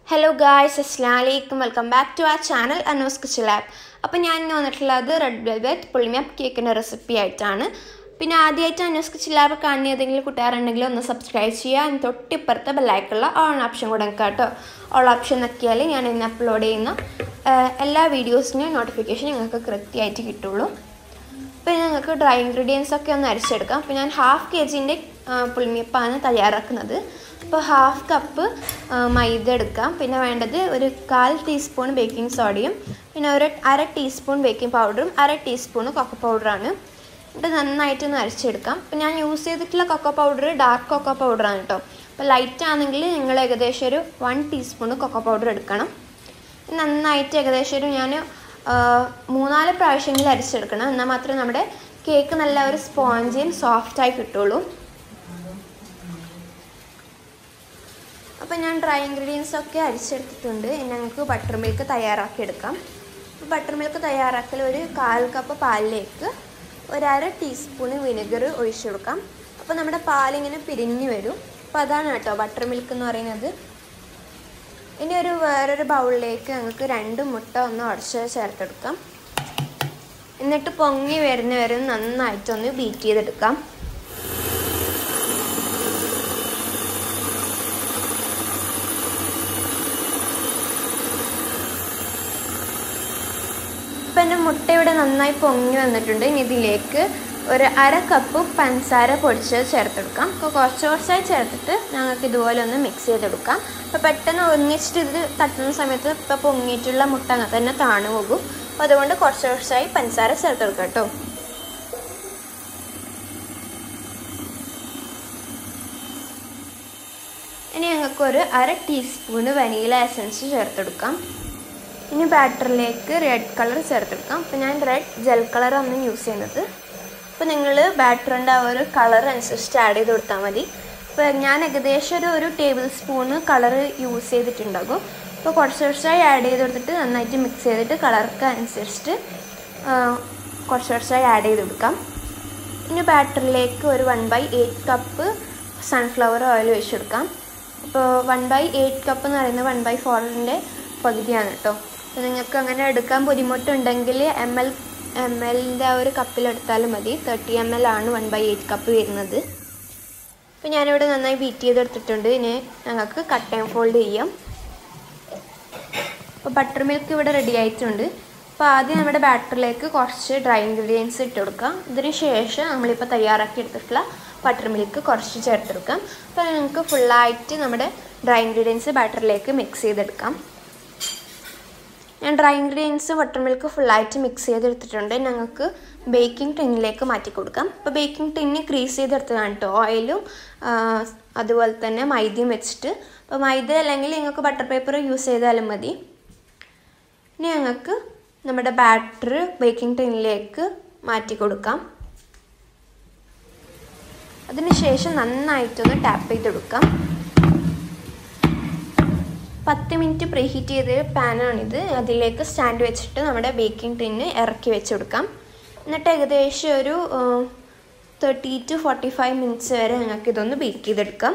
hello guys അസ്ലാം വലൈക്കും welcome back to ആ ചാനൽ അനോസ് കിച്ചൻ ലാബ് അപ്പോൾ ഞാൻ ഇന്ന് വന്നിട്ടുള്ളത് റെഡ് വെൽവെറ്റ് പുളിമപ്പ് കേക്കിൻ്റെ റെസിപ്പി ആയിട്ടാണ് പിന്നെ ആദ്യമായിട്ട് അനോസ് കിച്ചൻ ലാബ് കാണുന്ന ഏതെങ്കിലും കൂട്ടുകാരുണ്ടെങ്കിൽ ഒന്ന് സബ്സ്ക്രൈബ് ചെയ്യുക അതിന് തൊട്ടിപ്പുറത്തെ ബെല്ലൈക്കുള്ള ഓൺ ഓപ്ഷൻ കൂടെ നിൽക്കുക കേട്ടോ ഓൾ ഓപ്ഷൻ നോക്കിയാൽ ഞാൻ ഇന്ന് അപ്ലോഡ് ചെയ്യുന്ന ആ, എല്ലാ വീഡിയോസിൻ്റെയും നോട്ടിഫിക്കേഷൻ നിങ്ങൾക്ക് കൃത്യമായിട്ട് കിട്ടുള്ളൂ അപ്പോൾ ഞങ്ങൾക്ക് ഡ്രൈ ഇൻഗ്രീഡിയൻസ് ഒക്കെ ഒന്ന് അരിച്ചെടുക്കാം അപ്പോൾ ഞാൻ ഹാഫ് കെ ജിൻ്റെ പുളിമിയപ്പാണ് തയ്യാറാക്കുന്നത് അപ്പോൾ ഹാഫ് കപ്പ് മൈദ എടുക്കാം പിന്നെ വേണ്ടത് ഒരു കാൽ ടീസ്പൂൺ ബേക്കിംഗ് സോഡയും പിന്നെ ഒരു അര ടീസ്പൂൺ ബേക്കിംഗ് പൗഡറും അര ടീസ്പൂൺ കൊക്കോ പൗഡറാണ് എന്നിട്ട് നന്നായിട്ടൊന്ന് അരച്ചെടുക്കാം അപ്പോൾ ഞാൻ യൂസ് ചെയ്തിട്ടുള്ള കൊക്കോ പൗഡർ ഡാർക്ക് കൊക്കോ പൗഡറാണ് കേട്ടോ അപ്പോൾ ലൈറ്റ് ആണെങ്കിൽ നിങ്ങൾ ഏകദേശം ഒരു വൺ ടീസ്പൂൺ കൊക്കോ പൗഡർ എടുക്കണം നന്നായിട്ട് ഏകദേശം ഒരു ഞാൻ മൂന്നാല് പ്രാവശ്യങ്ങളിൽ അരിച്ചെടുക്കണം എന്നാൽ മാത്രമേ നമ്മുടെ കേക്ക് നല്ല ഒരു സ്പോഞ്ചിയും സോഫ്റ്റായി കിട്ടുള്ളൂ അപ്പോൾ ഞാൻ ഡ്രൈ ഇൻഗ്രീഡിയൻസ് ഒക്കെ അരിച്ചെടുത്തിട്ടുണ്ട് ഇനി ഞങ്ങൾക്ക് ബട്ടർ മിൽക്ക് തയ്യാറാക്കി എടുക്കാം ബട്ടർ മിൽക്ക് തയ്യാറാക്കൽ ഒരു കാൽ കപ്പ് പാലിലേക്ക് ഒരു അര ടീസ്പൂൺ വിനെഗർ ഒഴിച്ചു കൊടുക്കാം അപ്പോൾ നമ്മുടെ പാലിങ്ങനെ പിരിഞ്ഞു വരും അപ്പോൾ അതാണ് കേട്ടോ ബട്ടർ മിൽക്ക് എന്ന് പറയുന്നത് ഇനി ഒരു വേറൊരു ബൗളിലേക്ക് ഞങ്ങൾക്ക് രണ്ട് മുട്ട ഒന്ന് ഉടച്ച് ചേർത്തെടുക്കാം എന്നിട്ട് പൊങ്ങി വരുന്ന വരെ നന്നായിട്ടൊന്ന് ബീറ്റ് ചെയ്തെടുക്കാം ഇപ്പം എൻ്റെ മുട്ട ഇവിടെ നന്നായി പൊങ്ങി വന്നിട്ടുണ്ട് ഇനി ഇതിലേക്ക് ഒരു അര കപ്പ് പഞ്ചസാര പൊടിച്ച് ചേർത്തെടുക്കാം അപ്പോൾ കുറച്ച് കുറച്ചായി ചേർത്തിട്ട് ഞങ്ങൾക്ക് ഇതുപോലെ ഒന്ന് മിക്സ് ചെയ്തെടുക്കാം അപ്പോൾ പെട്ടെന്ന് ഒന്നിച്ചിട്ട് ഇത് തട്ടുന്ന സമയത്ത് ഇപ്പോൾ പൊങ്ങിയിട്ടുള്ള മുട്ട അങ്ങനെ തന്നെ താണു പോകും അപ്പോൾ അതുകൊണ്ട് കുറച്ച് കുറച്ചായി പഞ്ചസാര ചേർത്തെടുക്കാം കേട്ടോ ഇനി ഞങ്ങൾക്ക് ഒരു അര ടീസ്പൂണ് വനീല എസൻസ് ചേർത്തെടുക്കാം ഇനി ബാറ്ററിലേക്ക് റെഡ് കളർ ചേർത്തെടുക്കാം അപ്പോൾ ഞാൻ റെഡ് ജെൽ കളറാണ് യൂസ് ചെയ്യുന്നത് അപ്പോൾ നിങ്ങൾ ബാറ്ററിൻ്റെ ആ ഒരു കളർ അനുസരിച്ച് ആഡ് ചെയ്ത് കൊടുത്താൽ മതി അപ്പോൾ ഞാൻ ഏകദേശം ഒരു ഒരു ടേബിൾ സ്പൂണ് കളർ യൂസ് ചെയ്തിട്ടുണ്ടാകും അപ്പോൾ കുറച്ച് കുറച്ചായി ആഡ് ചെയ്ത് കൊടുത്തിട്ട് നന്നായിട്ട് മിക്സ് ചെയ്തിട്ട് കളർക്ക് അനുസരിച്ചിട്ട് കുറച്ച് കുറച്ചായി ആഡ് ചെയ്ത് കൊടുക്കാം ഇനി ബാറ്ററിലേക്ക് ഒരു one by eight cup sunflower oil ഒഴിച്ചെടുക്കാം അപ്പോൾ വൺ ബൈ എയ്റ്റ് കപ്പ് എന്ന് പറയുന്നത് വൺ ബൈ ഫോറിൻ്റെ പകുതിയാണ് കേട്ടോ അപ്പോൾ നിങ്ങൾക്ക് അങ്ങനെ എടുക്കാൻ ബുദ്ധിമുട്ടുണ്ടെങ്കിൽ എം എൽ എം എല്ലിൻ്റെ ആ ഒരു കപ്പിലെടുത്താലും മതി തേർട്ടി എം എൽ ആണ് വൺ ബൈ എയ്റ്റ് കപ്പ് വരുന്നത് അപ്പോൾ ഞാനിവിടെ നന്നായി ബീറ്റ് ചെയ്തെടുത്തിട്ടുണ്ട് ഇനി ഞങ്ങൾക്ക് കട്ട് ആൻഡ് ഫോൾഡ് ചെയ്യാം അപ്പോൾ ബട്ടർ മിൽക്ക് ഇവിടെ റെഡി ആയിട്ടുണ്ട് അപ്പോൾ ആദ്യം നമ്മുടെ ബാറ്ററിലേക്ക് കുറച്ച് ഡ്രൈ ഇൻഗ്രീഡിയൻസ് ഇട്ട് കൊടുക്കാം ഇതിന് ശേഷം നമ്മളിപ്പോൾ തയ്യാറാക്കി എടുത്തിട്ടുള്ള ബട്ടർ മിൽക്ക് കുറച്ച് ചേർത്തെടുക്കാം അപ്പോൾ നമുക്ക് ഫുള്ളായിട്ട് നമ്മുടെ ഡ്രൈ ഇൻഗ്രീഡിയൻസ് ബാറ്ററിലേക്ക് മിക്സ് ചെയ്തെടുക്കാം ഞാൻ ഡ്രൈ ഇൻഗ്രീഡിയൻസ് ബട്ടർ മിൽക്ക് ഫുള്ളായിട്ട് മിക്സ് ചെയ്തെടുത്തിട്ടുണ്ട് ഞങ്ങൾക്ക് ബേക്കിംഗ് ടിന്നിലേക്ക് മാറ്റി കൊടുക്കാം അപ്പോൾ ബേക്കിംഗ് ടിന്ന് ക്രീസ് ചെയ്തെടുത്തതാണ് കേട്ടോ ഓയിലും അതുപോലെ തന്നെ മൈദയും വെച്ചിട്ട് അപ്പോൾ മൈദ അല്ലെങ്കിൽ നിങ്ങൾക്ക് ബട്ടർ പേപ്പർ യൂസ് ചെയ്താലും മതി ഇനി ഞങ്ങൾക്ക് നമ്മുടെ ബാറ്റർ ബേക്കിംഗ് ടിന്നിലേക്ക് മാറ്റി കൊടുക്കാം അതിനുശേഷം നന്നായിട്ടൊന്ന് ടാപ്പ് ചെയ്തെടുക്കാം പത്ത് മിനിറ്റ് പ്രീഹീറ്റ് ചെയ്ത പാനാണിത് അതിലേക്ക് സ്റ്റാൻഡ് വെച്ചിട്ട് നമ്മുടെ ബേക്കിംഗ് ടിന്ന് ഇറക്കി വെച്ച് കൊടുക്കാം എന്നിട്ട് ഏകദേശം ഒരു thirty to forty five minutes വരെ ഞങ്ങൾക്ക് ഇതൊന്ന് ബേക്ക് ചെയ്തെടുക്കാം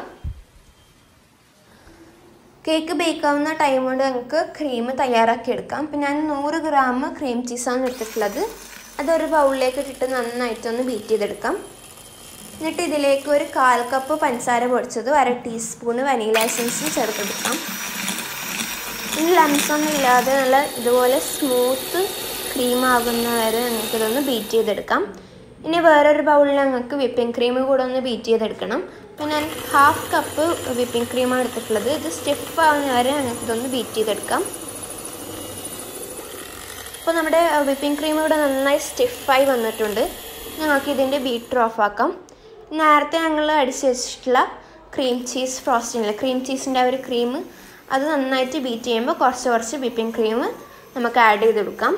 കേക്ക് ബേക്ക് ആവുന്ന ടൈം കൊണ്ട് ഞങ്ങൾക്ക് ക്രീം തയ്യാറാക്കി എടുക്കാം അപ്പം ഞാൻ നൂറ് ഗ്രാം ക്രീം ചീസാണ് എടുത്തിട്ടുള്ളത് അതൊരു ബൗളിലേക്ക് ഇട്ടിട്ട് നന്നായിട്ടൊന്ന് ബീറ്റ് ചെയ്തെടുക്കാം എന്നിട്ട് ഇതിലേക്ക് ഒരു കാൽ കപ്പ് പഞ്ചസാര പൊടിച്ചതും അര ടീസ്പൂണ് വനീല എസൻസും ചേർത്തെടുക്കാം ഇനി ലംസൊന്നും ഇല്ലാതെ നല്ല ഇതുപോലെ സ്മൂത്ത് ക്രീം ആകുന്ന വരെ നമുക്കിതൊന്ന് ബീറ്റ് ചെയ്തെടുക്കാം ഇനി വേറൊരു ബൗളിൽ ഞങ്ങൾക്ക് വിപ്പിംഗ് ക്രീം കൂടെ ഒന്ന് ബീറ്റ് ചെയ്തെടുക്കണം അപ്പോൾ ഞാൻ ഹാഫ് കപ്പ് വിപ്പിംഗ് ക്രീമാണ് എടുത്തിട്ടുള്ളത് ഇത് സ്റ്റിഫ് ആവുന്ന വരെ ഞങ്ങൾക്കിതൊന്ന് ബീറ്റ് ചെയ്തെടുക്കാം അപ്പോൾ നമ്മുടെ വിപ്പിംഗ് ക്രീം ഇവിടെ നന്നായി സ്റ്റിഫായി വന്നിട്ടുണ്ട് ഞങ്ങൾക്ക് ഇതിൻ്റെ ബീറ്റർ ഓഫ് ആക്കാം നേരത്തെ ഞങ്ങൾ അടിച്ച് വെച്ചിട്ടുള്ള ക്രീം ചീസ് ഫ്രോസ്റ്റിംഗ് ക്രീം ചീസിൻ്റെ ആ ഒരു ക്രീം അത് നന്നായിട്ട് ബീറ്റ് ചെയ്യുമ്പോൾ കുറച്ച് കുറച്ച് വിപ്പിംഗ് ക്രീം നമുക്ക് ആഡ് ചെയ്ത് കൊടുക്കാം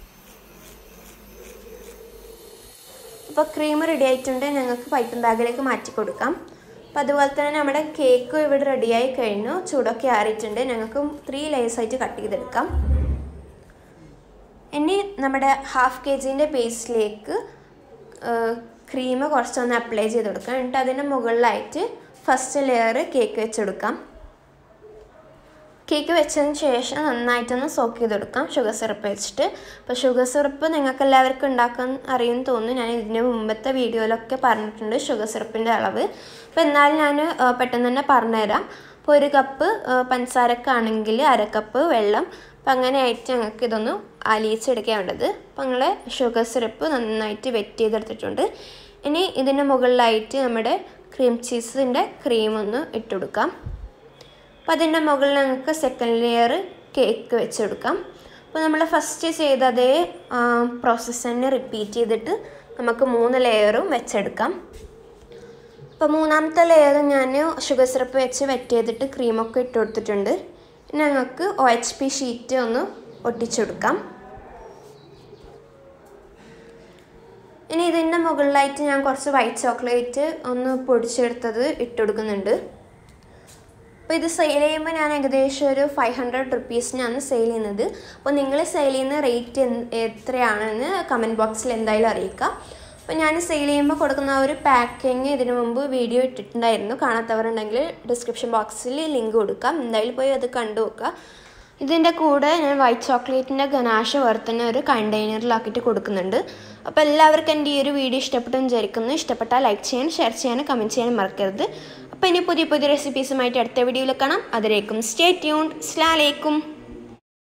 അപ്പോൾ ക്രീം റെഡി ആയിട്ടുണ്ട് ഞങ്ങൾക്ക് പൈപ്പിംഗ് ബാഗിലേക്ക് മാറ്റി കൊടുക്കാം അപ്പോൾ അതുപോലെ തന്നെ നമ്മുടെ കേക്ക് ഇവിടെ റെഡിയായി കഴിഞ്ഞു ചൂടൊക്കെ ആറിയിട്ടുണ്ട് ഞങ്ങൾക്ക് ത്രീ ലെയേഴ്സായിട്ട് കട്ട് ചെയ്തെടുക്കാം ഇനി നമ്മുടെ ഹാഫ് കെ ജിൻ്റെ ബേസിലേക്ക് ക്രീം കുറച്ചൊന്ന് അപ്ലൈ ചെയ്ത് കൊടുക്കാം എന്നിട്ട് അതിന് മുകളിലായിട്ട് ഫസ്റ്റ് ലെയർ കേക്ക് വെച്ചെടുക്കാം കേക്ക് വെച്ചതിന് ശേഷം നന്നായിട്ടൊന്ന് സോക്ക് ചെയ്തെടുക്കാം ഷുഗർ സിറപ്പ് വെച്ചിട്ട് അപ്പോൾ ഷുഗർ സിറപ്പ് നിങ്ങൾക്ക് എല്ലാവർക്കും ഉണ്ടാക്കാൻ അറിയുമെന്ന് തോന്നുന്നു ഞാൻ ഇതിന് മുമ്പത്തെ വീഡിയോയിലൊക്കെ പറഞ്ഞിട്ടുണ്ട് ഷുഗർ സിറപ്പിൻ്റെ അളവ് അപ്പോൾ എന്നാലും ഞാൻ പെട്ടെന്ന് തന്നെ പറഞ്ഞുതരാം അപ്പോൾ ഒരു കപ്പ് പഞ്ചസാരക്കാണെങ്കിൽ അര കപ്പ് വെള്ളം അപ്പം അങ്ങനെയായിട്ട് ഞങ്ങൾക്ക് ഇതൊന്ന് അലിയിച്ചെടുക്കേണ്ടത് അപ്പം ഞങ്ങൾ ഷുഗർ സിറപ്പ് നന്നായിട്ട് വെറ്റ് ചെയ്തെടുത്തിട്ടുണ്ട് ഇനി ഇതിന് മുകളിലായിട്ട് നമ്മുടെ ക്രീം ചീസിൻ്റെ ക്രീം ഒന്ന് ഇട്ടുകൊടുക്കാം അപ്പോൾ അതിൻ്റെ മുകളിൽ നമുക്ക് സെക്കൻഡ് ലെയർ കേക്ക് വെച്ചെടുക്കാം അപ്പോൾ നമ്മൾ ഫസ്റ്റ് ചെയ്ത അതേ പ്രോസസ്സ് തന്നെ റിപ്പീറ്റ് ചെയ്തിട്ട് നമുക്ക് മൂന്ന് ലെയറും വെച്ചെടുക്കാം അപ്പോൾ മൂന്നാമത്തെ ലെയർ ഞാൻ ഷുഗർ സിറപ്പ് വെച്ച് വെറ്റ് ചെയ്തിട്ട് ക്രീമൊക്കെ ഇട്ട് കൊടുത്തിട്ടുണ്ട് ഇനി ഞങ്ങൾക്ക് ഒ എച്ച് പി ഷീറ്റ് ഒന്ന് ഒട്ടിച്ചെടുക്കാം ഇനി ഇതിൻ്റെ മുകളിലായിട്ട് ഞാൻ കുറച്ച് വൈറ്റ് ചോക്ലേറ്റ് ഒന്ന് പൊടിച്ചെടുത്തത് ഇട്ട് കൊടുക്കുന്നുണ്ട് അപ്പോൾ ഇത് സെയിൽ ചെയ്യുമ്പോൾ ഞാൻ ഏകദേശം ഒരു ഫൈവ് ഹൺഡ്രഡ് റുപ്പീസിനാണ് സെയിൽ ചെയ്യുന്നത് അപ്പോൾ നിങ്ങൾ സെയിൽ ചെയ്യുന്ന റേറ്റ് എത്രയാണെന്ന് കമൻറ്റ് ബോക്സിൽ എന്തായാലും അറിയിക്കുക അപ്പോൾ ഞാൻ സെയിൽ ചെയ്യുമ്പോൾ കൊടുക്കുന്ന ഒരു പാക്കിങ് ഇതിനു മുമ്പ് വീഡിയോ ഇട്ടിട്ടുണ്ടായിരുന്നു കാണാത്തവരുണ്ടെങ്കിൽ ഡിസ്ക്രിപ്ഷൻ ബോക്സിൽ ലിങ്ക് കൊടുക്കാം എന്തായാലും പോയി അത് കണ്ടു നോക്കുക ഇതിൻ്റെ കൂടെ ഞാൻ വൈറ്റ് ചോക്ലേറ്റിൻ്റെ ഗനാശ വേർത്തന്നെ ഒരു കണ്ടെയ്നറിലാക്കിയിട്ട് കൊടുക്കുന്നുണ്ട് അപ്പോൾ എല്ലാവർക്കും എൻ്റെ ഈ ഒരു വീഡിയോ ഇഷ്ടപ്പെട്ടെന്ന് വിചാരിക്കുന്നു ഇഷ്ടപ്പെട്ടാൽ ലൈക്ക് ചെയ്യാൻ ഷെയർ ചെയ്യാനും കമൻറ്റ് ചെയ്യാനും മറക്കരുത് അപ്പോൾ ഇനി പുതിയ പുതിയ റെസിപ്പീസുമായിട്ട് അടുത്ത വീഡിയോയിൽ കാണാം അതിലേക്കും സ്റ്റേ ട്യൂൺഡ് സ്ലാലേക്കും